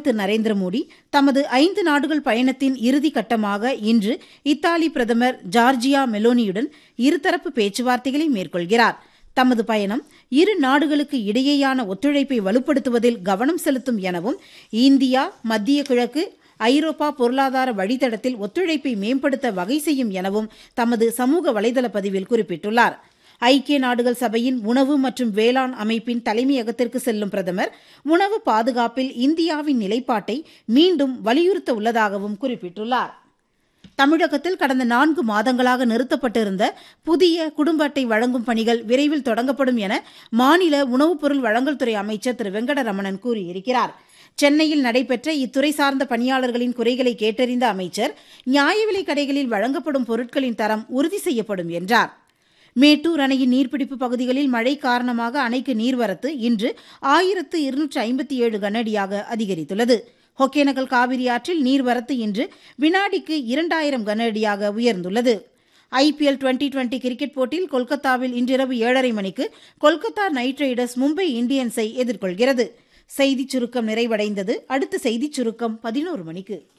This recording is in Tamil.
திரு நரேந்திர மோடி தமது ஐந்து நாடுகள் பயணத்தின் இறுதி கட்டமாக இன்று இத்தாலி பிரதமர் ஜார்ஜியா மெலோனியுடன் இருதரப்பு பேச்சுவார்த்தைகளை மேற்கொள்கிறார் தமது பயணம் இரு நாடுகளுக்கு இடையேயான ஒத்துழைப்பை வலுப்படுத்துவதில் கவனம் செலுத்தும் எனவும் இந்தியா மத்திய கிழக்கு ஐரோப்பா பொருளாதார வழித்தடத்தில் ஒத்துழைப்பை மேம்படுத்த வகை செய்யும் எனவும் தமது சமூக வலைதள பதிவில் குறிப்பிட்டுள்ளார் ஐக்கிய நாடுகள் சபையின் உணவு மற்றும் வேளாண் அமைப்பின் தலைமையகத்திற்கு செல்லும் பிரதமர் உணவு பாதுகாப்பில் இந்தியாவின் நிலைப்பாட்டை மீண்டும் வலியுறுத்த உள்ளதாகவும் குறிப்பிட்டுள்ளார் தமிழகத்தில் கடந்த நான்கு மாதங்களாக நிறுத்தப்பட்டிருந்த புதிய குடும்ப அட்டை வழங்கும் பணிகள் விரைவில் தொடங்கப்படும் என மாநில உணவுப் பொருள் வழங்கல் துறை அமைச்சர் திரு வெங்கடரமணன் கூறியிருக்கிறார் சென்னையில் நடைபெற்ற இத்துறை சார்ந்த பணியாளர்களின் குறைகளை கேட்டறிந்த அமைச்சர் நியாய விலைக் கடைகளில் வழங்கப்படும் பொருட்களின் தரம் உறுதி செய்யப்படும் என்றார் மேட்டூர் அணையின் நீர்பிடிப்பு பகுதிகளில் மழை காரணமாக அணைக்கு நீர்வரத்து இன்று ஆயிரத்து இருநூற்று ஐம்பத்தி ஏழு கனஅடியாக அதிகரித்துள்ளது ஒகேனக்கல் காவிரி ஆற்றில் நீர்வரத்து இன்று வினாடிக்கு இரண்டாயிரம் கனஅடியாக உயர்ந்துள்ளது ஐபிஎல் டுவெண்டி டுவெண்டி கிரிக்கெட் போட்டியில் கொல்கத்தாவில் இன்றிரவு ஏழரை மணிக்கு கொல்கத்தா நைட் ரைடர்ஸ் மும்பை இந்தியன்ஸை எதிர்கொள்கிறது செய்திச் சுருக்கம் நிறைவடைந்தது அடுத்த செய்திச் சுருக்கம் பதினோரு மணிக்கு